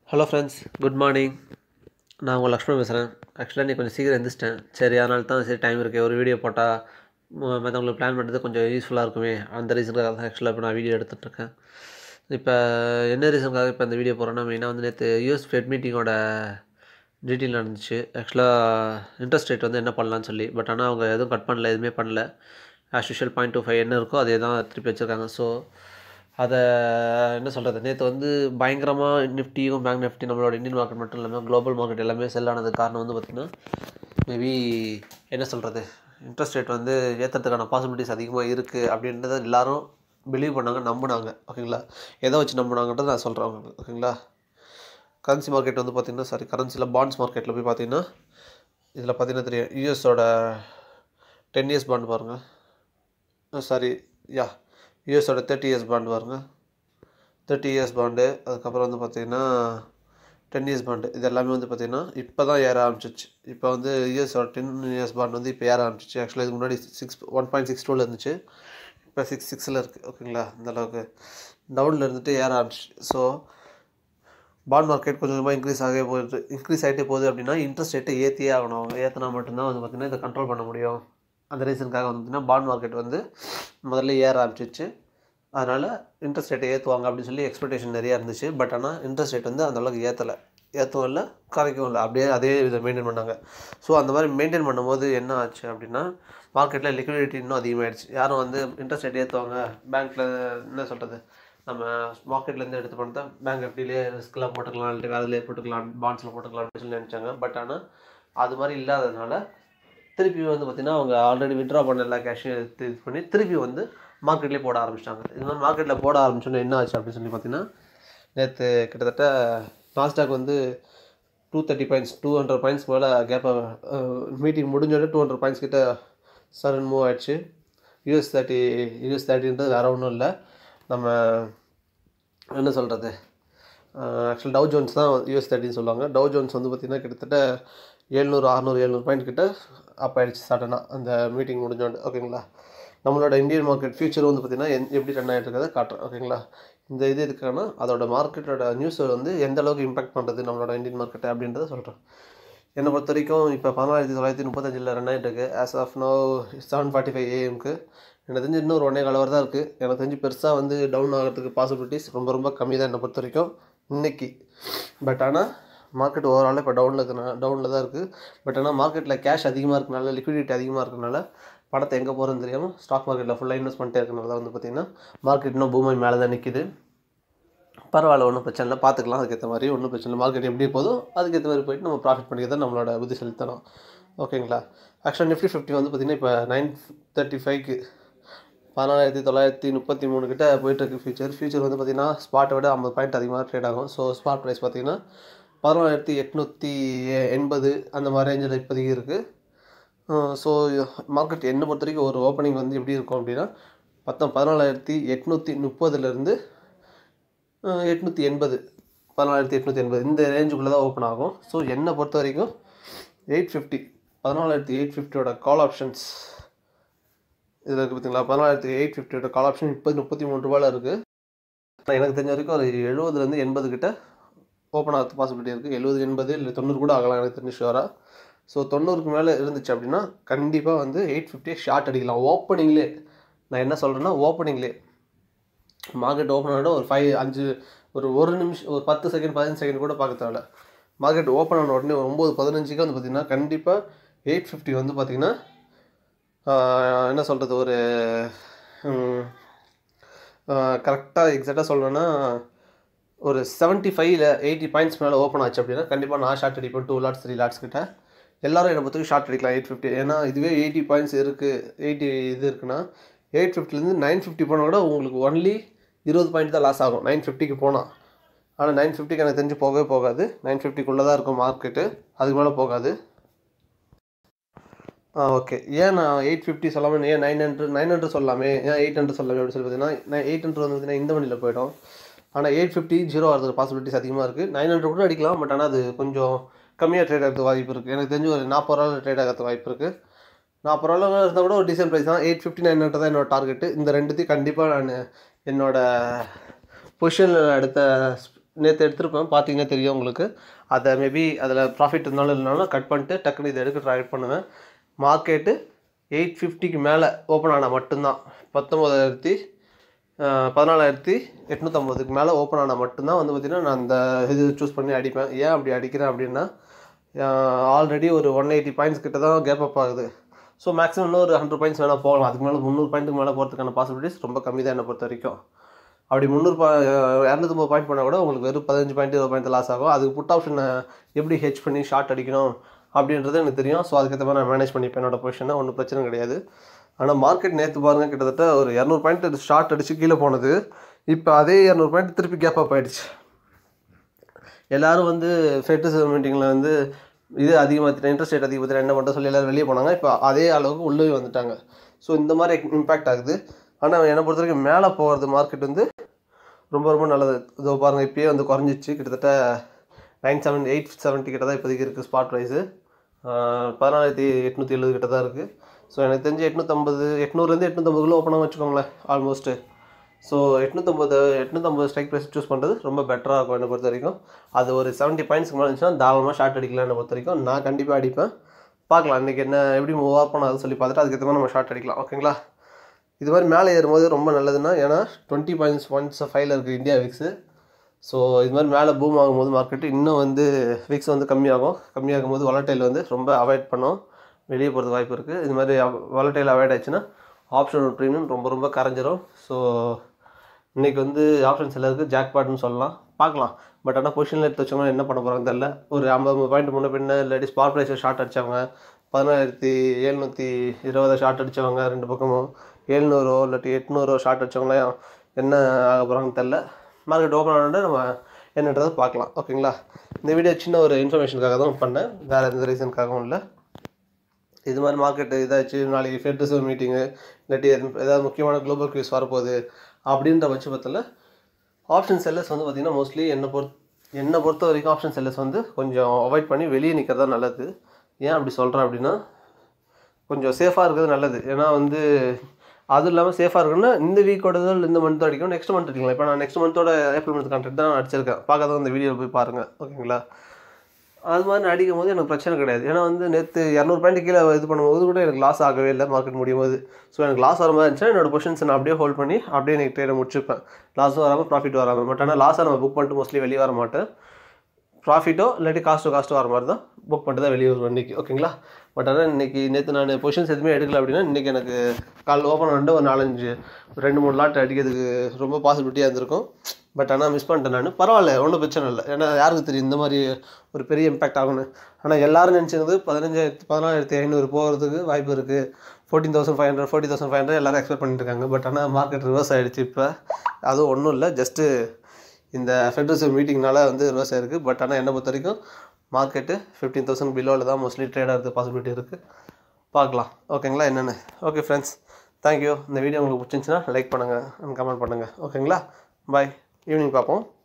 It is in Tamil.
ஹலோ ஃப்ரெண்ட்ஸ் குட் மார்னிங் நான் உங்கள் லக்ஷ்மண் பேசுகிறேன் ஆக்சுவலாக நீ கொஞ்சம் சீக்கிரம் எந்திரிச்சிட்டேன் சரி அதனால தான் சரி டைம் இருக்குது ஒரு வீடியோ போட்டால் மற்றவங்களுக்கு பிளான் பண்ணுறது கொஞ்சம் யூஸ்ஃபுல்லாக இருக்குமே அந்த ரீசனுக்காக தான் ஆக்சுவலாக இப்போ நான் வீடியோ எடுத்துகிட்ருக்கேன் இப்போ என்ன ரீசனுக்காக இப்போ இந்த வீடியோ போகிறேன்னா மெயினாக வந்து நேற்று யூஎஸ் ஃபெட் மீட்டிங்கோட டீட்டெயில் நடந்துச்சு ஆக்சுவலாக இன்ட்ரெஸ்ட் ரேட் வந்து என்ன பண்ணலான்னு சொல்லி பட் ஆனால் அவங்க எதுவும் கட் பண்ணல எதுவுமே பண்ணல as usual point two five என்ன இருக்கோ அதே தான் திருப்பி வச்சுருக்காங்க ஸோ அதை என்ன சொல்கிறது நேற்று வந்து பயங்கரமாக நிஃப்டியும் பேங்க் நிஃப்டி நம்மளோட இந்தியன் மார்க்கெட் மட்டும் இல்லாமல் குளோபல் மார்க்கெட் எல்லாமே செல் ஆனதுக்கு காரணம் வந்து பார்த்திங்கன்னா மேபி என்ன சொல்கிறது இன்ட்ரெஸ்ட் ரேட் வந்து ஏற்றுறதுக்கான பாசிபிலிட்டிஸ் அதிகமாக இருக்குது அப்படின்றத எல்லாரும் பிலீவ் பண்ணாங்க நம்பினாங்க ஓகேங்களா எதை வச்சு நம்பினாங்கன்றதை நான் சொல்கிறேன் உங்களுக்கு ஓகேங்களா கரன்சி மார்க்கெட் வந்து பார்த்திங்கன்னா சாரி கரன்சியில் பாண்ட்ஸ் மார்க்கெட்டில் போய் பார்த்தீங்கன்னா இதில் பார்த்தீங்கன்னா தெரியும் யூஎஸோட டென் இயர்ஸ் பாண்ட் பாருங்கள் சாரி யா யூஎஸோட தேர்ட்டி இயர்ஸ் பாண்டு பாருங்க தேர்ட்டி இயர்ஸ் பாண்டு அதுக்கப்புறம் வந்து பார்த்திங்கன்னா டென் இயர்ஸ் பாண்டு இது எல்லாமே வந்து பார்த்திங்கன்னா இப்போ தான் ஏற ஆரம்பிச்சிச்சு இப்போ வந்து யூஎஸோட டென் இயர்ஸ் பாண்ட் வந்து இப்போ ஏற ஆரம்பிச்சிச்சு ஆக்சுவலாக இதுக்கு முன்னாடி சிக்ஸ் ஒன் பாயிண்ட் சிக்ஸ் டூவில் இருந்துச்சு இப்போ சிக்ஸ் சிக்ஸில் இருக்குது ஓகேங்களா இந்த அளவுக்கு டவுனில் இருந்துட்டு ஏற ஆரம்பிச்சு ஸோ பாண்ட் மார்க்கெட் கொஞ்சம் கொஞ்சமாக இன்க்ரீஸ் ஆகவே போகுது இன்க்ரீஸ் ஆகிட்டே போகுது அப்படின்னா இன்ட்ரெஸ்ட் ரேட்டை ஏற்றியே ஆகணும் அவங்க ஏற்றினா மட்டும்தான் வந்து பார்த்திங்கன்னா இதை கண்ட்ரோல் பண்ண முடியும் அந்த ரீசனுக்காக வந்து பார்த்திங்கன்னா பாண்ட் மார்க்கெட் வந்து முதல்ல ஏற ஆரம்பிச்சிச்சு அதனால் இன்ட்ரெஸ்ட் ரேட்டை ஏற்றுவாங்க அப்படின்னு சொல்லி எக்ஸ்பெக்டேஷன் நிறையா இருந்துச்சு பட் ஆனால் இன்ட்ரெஸ்ட் ரேட் வந்து அந்தளவுக்கு ஏற்றலை ஏற்றவும் இல்லை குறைக்கவும் இல்லை அப்படியே அதே இதை மெயின்டைன் பண்ணாங்க ஸோ அந்த மாதிரி மெயின்டைன் பண்ணும்போது என்ன ஆச்சு அப்படின்னா மார்க்கெட்டில் லிக்விடிட்டி இன்னும் அதிகமாகிடுச்சு யாரும் வந்து இன்ட்ரெஸ்ட் ரேட் ஏற்றுவாங்க பேங்க்கில் என்ன சொல்கிறது நம்ம மார்க்கெட்லேருந்து எடுத்து பண்ணி தான் பேங்க் எப்படிலே ரிஸ்க்லாம் போட்டுக்கலாம் இல்லை வேலையிலே போட்டுக்கலாம் பாண்ட்ஸில் போட்டுக்கலாம் அப்படின்னு சொல்லி நினச்சாங்க பட் ஆனால் அது மாதிரி இல்லாததுனால திருப்பி வந்து பார்த்திங்கன்னா அவங்க ஆல்ரெடி விட்ரா பண்ண எல்லா கேஷையும் எடுத்து இது பண்ணி திருப்பி வந்து மார்க்கெட்லேயே போட ஆரம்பிச்சிட்டாங்க இது மாதிரி மார்க்கெட்டில் போட ஆரம்பிச்சோன்னே என்ன ஆச்சு அப்படின்னு சொல்லி பார்த்தீங்கன்னா நேற்று கிட்டத்தட்ட நாஸ்டாக் வந்து two thirty points two hundred points மேலே கேப்பை மீட்டிங் முடிஞ்சோடனே டூ ஹண்ட்ரட் பாயிண்ட்ஸ் கிட்ட சடன் மூவ் ஆயிடுச்சு யூஎஸ் தேர்ட்டி யூஎஸ் தேர்ட்டின்றது வேறு ஒன்றும் இல்லை நம்ம என்ன சொல்கிறது ஆக்சுவல் டவ் ஜோன்ஸ் தான் யூஎஸ் தேர்ட்டின்னு சொல்லுவாங்க டவ் ஜோன்ஸ் வந்து பார்த்திங்கன்னா கிட்டத்தட்ட ஏழ்நூறு அறநூறு ஏழ்நூறு பாயிண்ட் கிட்ட அப் ஆகிடுச்சு சடனாக அந்த மீட்டிங் முடிஞ்சோண்டு ஓகேங்களா நம்மளோட இந்தியன் மார்க்கெட் ஃபியூச்சர் வந்து பார்த்திங்கன்னா என் எப்படி ரன் ஆகிட்டு இருக்கிறத காட்டுறேன் ஓகேங்களா இந்த இது எதுக்கான அதோட மார்க்கெட்டோட நியூஸை வந்து எந்த அளவுக்கு இம்பாக்ட் பண்ணுறது நம்மளோட இந்தியன் மார்க்கெட்டை அப்படின்றத சொல்கிறேன் என்னை பொறுத்த வரைக்கும் இப்போ பதினாயிரத்தி தொள்ளாயிரத்தி முப்பத்தஞ்சில் ரன் ஆகிட்டு இருக்குது as of now seven forty five ஏஎம்க்கு எனக்கு தெரிஞ்சு இன்னொரு ஒன்றே கால தான் இருக்குது எனக்கு தெரிஞ்சு பெருசாக வந்து டவுன் ஆகிறதுக்கு பாசிபிலிட்டிஸ் ரொம்ப ரொம்ப கம்மி தான் என்னை பொறுத்த வரைக்கும் இன்றைக்கி பட் ஆனால் மார்க்கெட் ஓவராலாக இப்போ டவுனில் இருக்கிற டவுனில் தான் இருக்குது பட் ஆனால் மார்க்கெட்டில் கேஷ் அதிகமாக இருக்கனால லிக்விடிட்டி அதிகமாக இருக்கனால பணத்தை எங்கே போகிறதுன்னு தெரியாமல் ஸ்டாக் மார்க்கெட்டில் ஃபுல்லாக இன்வெஸ்ட் பண்ணிட்டே இருக்கனால வந்து பார்த்திங்கன்னா மார்க்கெட் இன்னும் பூமை மேலே தான் நிற்கிது பரவாயில்ல ஒன்றும் பிரச்சனை இல்லை பார்த்துக்கலாம் அதுக்கேற்ற மாதிரி ஒன்றும் பிரச்சனை இல்லை மார்க்கெட் எப்படி போதோ அதுக்கேற்ற மாதிரி போயிட்டு நம்ம ப்ராஃபிட் பண்ணிக்கிறது நம்மளோட புத்திசலித்தனம் ஓகேங்களா ஆக்சுவலாக நிஃப்டி ஃபிஃப்டி வந்து பார்த்திங்கன்னா இப்போ நைன் தேர்ட்டி ஃபைவ்க்கு பதினாலாயிரத்தி தொள்ளாயிரத்தி முப்பத்தி மூணு கிட்ட போயிட்டுருக்கு ஃபியூச்சர் ஃபியூச்சர் வந்து பார்த்திங்கன்னா ஸ்பாட்டை விட ஐம்பது பாயிண்ட் அதிகமாக ட்ரேட் ஆகும் ஸோ ஸ்பாட் ப்ரைஸ் பார்த்திங்கன்னா பதினாலாயிரத்தி எட்நூற்றி எண்பது அந்த மாதிரி ரேஞ்சில் இப்போதைக்கு இருக்குது ஸோ மார்க்கெட் என்னை பொறுத்த வரைக்கும் ஒரு ஓப்பனிங் வந்து எப்படி இருக்கும் அப்படின்னா பத்தம் பதினாலாயிரத்தி எட்நூற்றி முப்பதுலேருந்து எட்நூற்றி எண்பது பதினாலாயிரத்தி எட்நூற்றி எண்பது இந்த ரேஞ்சுக்குள்ளே தான் ஓப்பன் ஆகும் ஸோ என்னை பொறுத்த வரைக்கும் எயிட் ஃபிஃப்டி பதினாலாயிரத்தி எயிட் ஃபிஃப்டியோட கால் ஆப்ஷன்ஸ் இதில் இருக்குது பார்த்தீங்களா பதினாலாயிரத்தி எயிட் ஃபிஃப்டியோட கால் ஆப்ஷன் இப்போ முப்பத்தி மூணு ரூபாயில் இருக்குது எனக்கு தெரிஞ்ச வரைக்கும் ஒரு எழுபதுலேருந்து எண்பது கிட்ட ஓப்பன் ஆகிறது பாசிபிலிட்டி இருக்குது எழுபது எண்பது இல்லை தொண்ணூறு கூட ஆகலாம் எனக்கு தெரிஞ்சு ஷுவராக ஸோ தொண்ணூறுக்கு மேலே இருந்துச்சு அப்படின்னா கண்டிப்பாக வந்து எயிட் ஃபிஃப்டியே ஷார்ட் அடிக்கலாம் ஓப்பனிங்லே நான் என்ன சொல்கிறேன்னா ஓப்பனிங்லே மார்க்கெட் ஓப்பன் ஆகிடும் ஒரு ஃபைவ் அஞ்சு ஒரு ஒரு நிமிஷம் ஒரு பத்து செகண்ட் பதினஞ்சு செகண்ட் கூட பார்க்க தேவையில்ல மார்க்கெட் ஓப்பன் ஆன உடனே ஒரு ஒம்பது பதினஞ்சுக்கு வந்து பார்த்திங்கன்னா கண்டிப்பாக எயிட் ஃபிஃப்டி வந்து பார்த்திங்கன்னா என்ன சொல்கிறது ஒரு கரெக்டாக எக்ஸாக்டாக சொல்லணுன்னா ஒரு செவன்ட்டி ஃபைவ்ல எயிட்டி பாயிண்ட்ஸ் மேலே ஓப்பன் ஆச்சு அப்படின்னா கண்டிப்பாக நான் ஷார்ட் அடிப்பேன் டூ லாட்ஸ் த்ரீ லாட்ஸ் கிட்ட எல்லாரும் என்னை பொறுத்தவரைக்கும் ஷார்ட் அடிக்கலாம் எயிட் ஃபிஃப்டி ஏன்னா இதுவே எயிட்டி பாயிண்ட்ஸ் இருக்குது எயிட்டி இது இருக்குன்னா எயிட் ஃபிஃப்டிலேருந்து நைன் ஃபிஃப்டி போனால் கூட உங்களுக்கு ஒன்லி இருபது பாயிண்ட் தான் லாஸ் ஆகும் நைன் ஃபிஃப்டிக்கு போனால் ஆனால் நைன் ஃபிஃப்டிக்கு எனக்கு தெரிஞ்சு போகவே போகாது நைன் ஃபிஃப்டிக்குள்ளே தான் இருக்கும் மார்க்கெட்டு அதுக்கு மேலே போகாது ஆ ஓகே ஏன் நான் எயிட் ஃபிஃப்டி சொல்லாமல் ஏன் நைன் ஹண்ட்ரட் நைன் ஹண்ட்ரட் சொல்லாமே ஏன் எயிட் ஹண்ட்ரட் சொல்லாமே அப்படின்னு சொல்லி பார்த்தீங்கன்னா எயிட் ஹண்ட்ரட் வந்து பார்த்தீங்கன்னா இந்த மணியில் போயிடும் ஆனால் எயிட் ஃபிஃப்டி ஜீரோ ஆகிறதுக்கு பாசிபிலிட்டிஸ் அதிகமாக இருக்குது நைன் ஹண்ட்ரட் கூட அடிக்கலாம் பட் ஆனால் அது கொஞ்சம் கம்மியாக ட்ரேட் ஆகிறது வாய்ப்பு இருக்குது எனக்கு தெரிஞ்சு ஒரு நாற்பது ரூபாவில் ட்ரேட் ஆகிறது வாய்ப்பு இருக்குது நாற்பது ரூபாவில் இருந்தால் கூட ஒரு டீசென்ட் ப்ரைஸ் தான் எயிட் ஃபிஃப்டி நைன் ஹண்ட்ரட் தான் என்னோட டார்கெட்டு இந்த ரெண்டுத்தையும் கண்டிப்பாக நான் என்னோட பொசிஷனில் அடுத்த நேற்று எடுத்திருப்பேன் பார்த்தீங்கன்னா தெரியும் உங்களுக்கு அதை மேபி அதில் ப்ராஃபிட் இருந்தாலும் இல்லைனாலும் கட் பண்ணிட்டு டக்குனு இதை எடுக்க ட்ரை பண்ணுவேன் மார்க்கெட்டு எயிட் ஃபிஃப்டிக்கு மேலே ஓப்பன் ஆனால் மட்டும்தான் பத்தொம்போதாயிரத்தி பதினாலாயிரத்தி எட்நூற்றம்பதுக்கு மேலே ஓப்பன் ஆனால் மட்டும்தான் வந்து பார்த்திங்கன்னா நான் அந்த இது சூஸ் பண்ணி அடிப்பேன் ஏன் அப்படி அடிக்கிறேன் அப்படின்னா ஆல்ரெடி ஒரு ஒன் எயிட்டி பாயிண்ட்ஸ் கிட்ட தான் கேப் அப் ஆகுது ஸோ மேக்ஸிமம் இன்னும் ஒரு ஹண்ட்ரட் பாயிண்ட்ஸ் வேணால் போகலாம் அதுக்கு மேலே முந்நூறு பாயிண்ட்டுக்கு மேலே போகிறதுக்கான பாசிபிலிட்டிஸ் ரொம்ப கம்மி தான் என்னை பொறுத்த வரைக்கும் அப்படி முந்நூறு பா இரநூத்தம்பது பாயிண்ட் பண்ணால் கூட உங்களுக்கு வெறும் பதினஞ்சு பாயிண்ட் இருபது பாயிண்ட் லாஸ் ஆகும் அதுக்கு புட் ஆப்ஷனை எப்படி ஹெச் பண்ணி ஷார்ட் அடிக்கணும் அப்படின்றது எனக்கு தெரியும் ஸோ அதுக்கேற்ற மாதிரி நான் மேனேஜ் பண்ணிப்பேன் என்னோட பொசிஷனை ஒன்றும் பிரச்சனை கிடையாது ஆனால் மார்க்கெட் நேற்று பாருங்கள் கிட்டத்தட்ட ஒரு இரநூறு பாயிண்ட் ஷார்ட் அடித்து கீழே போனது இப்போ அதே இரநூறு பாயிண்ட் திருப்பி கேப் அப் ஆகிடுச்சு எல்லாரும் வந்து ஃபெட்டு மீட்டிங்கில் வந்து இது அதிகமாக இன்ட்ரெஸ்ட் ரேட் அதிகமாக என்ன பண்ணுற சொல்லி எல்லோரும் வெளியே போனாங்க இப்போ அதே அளவுக்கு உள்ளே வந்துட்டாங்க ஸோ இந்த மாதிரி இம்பேக்ட் ஆகுது ஆனால் என்னை பொறுத்த வரைக்கும் மேலே போகிறது மார்க்கெட் வந்து ரொம்ப ரொம்ப நல்லது இதோ பாருங்கள் இப்போயே வந்து குறைஞ்சிச்சு கிட்டத்தட்ட நைன் செவன் எயிட் செவன்ட்டி கிட்ட தான் இப்போதைக்கு இருக்குது ஸ்பாட் ப்ரைஸு பதினாலாயிரத்தி எட்நூற்றி எழுபது கிட்ட தான் இருக்குது ஸோ எனக்கு தெரிஞ்சு எட்நூற்றம்பது எட்நூறுலேருந்து எட்நூற்றம்பதுக்குள்ளே ஓப்பனாக வச்சுக்கோங்களேன் ஆல்மோஸ்ட்டு ஸோ எட்நூற்றம்பது எட்நூற்றம்பது ஸ்ட்ரைக் ப்ரைஸ் சூஸ் பண்ணுறது ரொம்ப பெட்டராக இருக்கும் என்னை பொறுத்த வரைக்கும் அது ஒரு செவன்ட்டி பாயிண்ட்ஸ்க்கு மேலே இருந்துச்சுன்னா தாராளமாக ஷார்ட் அடிக்கலாம் என்னை பொறுத்த வரைக்கும் நான் கண்டிப்பாக அடிப்பேன் பார்க்கலாம் இன்றைக்கி என்ன எப்படி மூவ் ஆப் பண்ணாதுன்னு சொல்லி பார்த்துட்டு அதுக்கேற்ற மாதிரி நம்ம ஷார்ட் அடிக்கலாம் ஓகேங்களா இது மாதிரி மேலே ஏறும்போது ரொம்ப நல்லதுன்னா ஏன்னா டுவெண்ட்டி பாயிண்ட்ஸ் பாயிண்ட்ஸ் ஃபைவ்ல இருக்குது இந்தியா விக்ஸு ஸோ இது மாதிரி மேலே பூம் ஆகும்போது மார்க்கெட்டு இன்னும் வந்து விக்ஸ் வந்து கம்மியாகும் கம்மியாகும் போது வளட்டைல் வந்து ரொம்ப அவாய்ட் பண்ணோம் வெளியே போகிறது வாய்ப்பு இருக்குது இது மாதிரி வளட்டைல் அவாய்ட் ஆச்சுன்னா ஆப்ஷன் ப்ரீமியம் ரொம்ப ரொம்ப கரைஞ்சிரும் ஸோ இன்றைக்கி வந்து ஆப்ஷன்ஸ் எல்லாருக்கு ஜாக் பாட்னு சொல்லலாம் பார்க்கலாம் பட் ஆனால் பொசிஷனில் எடுத்து வச்சவங்க என்ன பண்ண போகிறாங்க தெரில ஒரு ஐம்பது பாயிண்ட் முன்ன பின்ன இல்லாட்டி ஸ்பாட் ப்ரைஸை ஷார்ட் அடித்தவங்க பதினாயிரத்தி எழுநூற்றி இருபதை ஷார்ட் அடித்தவங்க ரெண்டு பக்கமும் எழுநூறோ இல்லாட்டி எட்நூறோ ஷார்ட் அடித்தவங்களாம் என்ன ஆக போகிறாங்கன்னு தெரில மார்க்கெட் ஓப்பன் ஆனோடனே நம்ம என்னன்றதை பார்க்கலாம் ஓகேங்களா இந்த வீடியோ சின்ன ஒரு இன்ஃபர்மேஷனுக்காக தான் பண்ணேன் வேறு எந்த ரீசனுக்காகவும் இல்லை இது மாதிரி மார்க்கெட்டு இதாச்சு நாளைக்கு ஃபெட் ரிசர்வ் மீட்டிங்கு இல்லாட்டி ஏதாவது முக்கியமான குளோபல் கியூஸ் வரப்போகுது அப்படின்ற பட்சத்தில் ஆப்ஷன் செல்லர்ஸ் வந்து பார்த்திங்கன்னா மோஸ்ட்லி என்னை பொறுத் என்னை பொறுத்த வரைக்கும் ஆப்ஷன் செல்லர்ஸ் வந்து கொஞ்சம் அவாய்ட் பண்ணி வெளியே நிற்கிறது தான் நல்லது ஏன் அப்படி சொல்கிறேன் அப்படின்னா கொஞ்சம் சேஃபாக இருக்கிறது நல்லது ஏன்னா வந்து அதுவும் இல்லாமல் சேஃபாக இருக்குன்னா இந்த வீக்கோட இந்த மந்த் அடிக்கும் நெக்ஸ்ட் மந்த் அடிக்கலாம் இப்போ நான் நெக்ஸ்ட் மந்தோட ஏப்ரல் மந்த் கான்ட்ராக்ட் தான் நான் அடிச்சிருக்கேன் பார்க்காதவங்க இந்த வீடியோ போய் பாருங்கள் ஓகேங்களா அது மாதிரி நான் அடிக்கும் போது எனக்கு பிரச்சனை கிடையாது ஏன்னா வந்து நேற்று இரநூறு பாயிண்ட் கீழே இது பண்ணும்போது கூட எனக்கு லாஸ் ஆகவே இல்லை மார்க்கெட் முடியும் போது ஸோ எனக்கு லாஸ் வர மாதிரி இருந்துச்சுன்னா என்னோட பொசிஷன்ஸ் நான் அப்படியே ஹோல்ட் பண்ணி அப்படியே எனக்கு ட்ரேடை முடிச்சுப்பேன் லாஸும் வராமல் ப்ராஃபிட் வராமல் பட் ஆனால் லாஸை நம்ம புக் பண்ணிட்டு மோஸ்ட்லி வெளியே வர மாட்டேன் ப்ராஃபிட்டோ இல்லாட்டி காஸ்ட்டோ காஸ்ட்டோ வர மாதிரி தான் புக் பண்ணிட்டு தான் வெளியே வருவேன் இன்றைக்கி ஓகேங்களா பட் ஆனால் இன்றைக்கி நேற்று நான் பொசிஷன்ஸ் எதுவுமே எடுக்கல அப்படின்னா இன்றைக்கி எனக்கு கால் ஓப்பன் பண்ணிட்டு ஒரு நாலஞ்சு ரெண்டு மூணு லாட் அடிக்கிறதுக்கு ரொம்ப பாசிபிலிட்டியாக இருந்திருக்கும் பட் ஆனால் மிஸ் பண்ணிட்டேன் நான் பரவாயில்ல ஒன்றும் பிரச்சனை இல்லை ஏன்னா யாருக்கு தெரியும் இந்த மாதிரி ஒரு பெரிய இம்பாக்ட் ஆகும்னு ஆனால் எல்லாரும் நினச்சிருந்தது பதினஞ்சாயிரத்தி பதினாயிரத்தி ஐநூறு போகிறதுக்கு வாய்ப்பு இருக்குது fourteen thousand five hundred forty thousand five hundred எல்லோரும் எக்ஸ்பெக்ட் பண்ணிட்டு இருக்காங்க பட் ஆனால் மார்க்கெட் ரிவர்ஸ் ஆகிடுச்சு இப்போ அதுவும் ஒன்றும் இல்லை ஜஸ்ட்டு இந்த ஃபெட்ரல் மீட்டிங்னால வந்து ரிவர்ஸ் ஆயிருக்கு பட் ஆனால் என்னை பொறுத்த வரைக்கும் மார்க்கெட்டு ஃபிஃப்டீன் தௌசண்ட் பிலோவில் தான் மோஸ்ட்லி ட்ரேட் ஆகிறது பாசிபிலிட்டி இருக்குது பார்க்கலாம் ஓகேங்களா என்னென்னு ஓகே ஃப்ரெண்ட்ஸ் தேங்க்யூ இந்த வீடியோ உங்களுக்கு பிடிச்சிருந்துச்சுன்னா லைக் பண்ணுங்கள் கமெண்ட் பண்ணுங்கள் ஓகேங்களா பாய் ஈவினிங் பார்ப்போம்